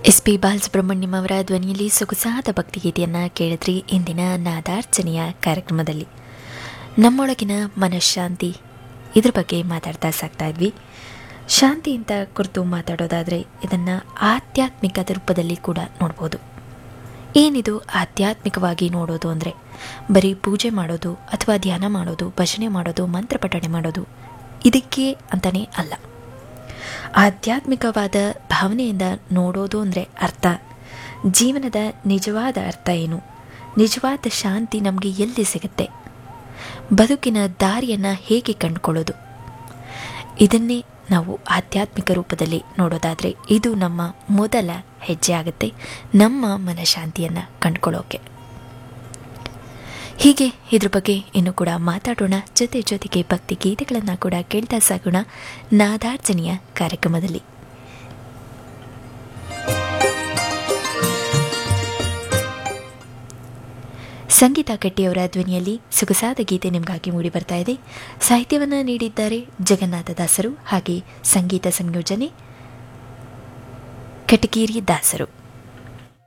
S P Balasubrahmanyam ಅವರ ಧ್ವನಿಯಲ್ಲಿ ಸೊಗಸಾದ ಭಕ್ತಿಗೀತೆಯನ್ನು ಕೇಳಿದ್ರಿ ಇಂದಿನ ನಾದಾರ್ಚನೆಯ ಕಾರ್ಯಕ್ರಮದಲ್ಲಿ ನಮ್ಮೊಳಗಿನ ಮನಃಶಾಂತಿ ಇದ್ರ ಬಗ್ಗೆ ಮಾತಾಡ್ತಾ ಸಾಕ್ತಾ ಇದ್ವಿ ಶಾಂತಿ ಅಂತ ಕುರಿತು ಮಾತಾಡೋದಾದರೆ ಇದನ್ನು ಆಧ್ಯಾತ್ಮಿಕದ ರೂಪದಲ್ಲಿ ಕೂಡ ನೋಡ್ಬೋದು ಏನಿದು ಆಧ್ಯಾತ್ಮಿಕವಾಗಿ ನೋಡೋದು ಅಂದರೆ ಬರೀ ಪೂಜೆ ಮಾಡೋದು ಅಥವಾ ಧ್ಯಾನ ಮಾಡೋದು ಭಜನೆ ಮಾಡೋದು ಮಂತ್ರ ಪಠಣೆ ಮಾಡೋದು ಇದಕ್ಕೆ ಅಂತಲೇ ಅಲ್ಲ ಆಧ್ಯಾತ್ಮಿಕವಾದ ಭಾವನೆಯಿಂದ ನೋಡೋದು ಅಂದರೆ ಅರ್ಥ ಜೀವನದ ನಿಜವಾದ ಅರ್ಥ ಏನು ನಿಜವಾದ ಶಾಂತಿ ನಮಗೆ ಎಲ್ಲಿ ಸಿಗುತ್ತೆ ಬದುಕಿನ ದಾರಿಯನ್ನು ಹೇಗೆ ಕಂಡುಕೊಳ್ಳೋದು ಇದನ್ನೇ ನಾವು ಆಧ್ಯಾತ್ಮಿಕ ರೂಪದಲ್ಲಿ ನೋಡೋದಾದರೆ ಇದು ನಮ್ಮ ಮೊದಲ ಹೆಜ್ಜೆ ಆಗುತ್ತೆ ನಮ್ಮ ಮನಃಶಾಂತಿಯನ್ನು ಕಂಡುಕೊಳ್ಳೋಕೆ ಹೀಗೆ ಇದ್ರ ಬಗ್ಗೆ ಇನ್ನು ಕೂಡ ಮಾತಾಡೋಣ ಜೊತೆ ಜೊತೆಗೆ ಭಕ್ತಿ ಗೀತೆಗಳನ್ನು ಕೂಡ ಕೇಳ್ತಾ ಸಾಗೋಣ ನಾದಾರ್ಚನೆಯ ಕಾರ್ಯಕ್ರಮದಲ್ಲಿ ಸಂಗೀತ ಕಟ್ಟಿಯವರ ಧ್ವನಿಯಲ್ಲಿ ಸೊಗಸಾದ ಗೀತೆ ನಿಮಗಾಗಿ ಮೂಡಿ ಬರ್ತಾ ಇದೆ ಸಾಹಿತ್ಯವನ್ನು ನೀಡಿದ್ದಾರೆ ಜಗನ್ನಾಥ ದಾಸರು ಹಾಗೆ ಸಂಗೀತ ಸಂಯೋಜನೆ ಕಟಕೇರಿ ದಾಸರು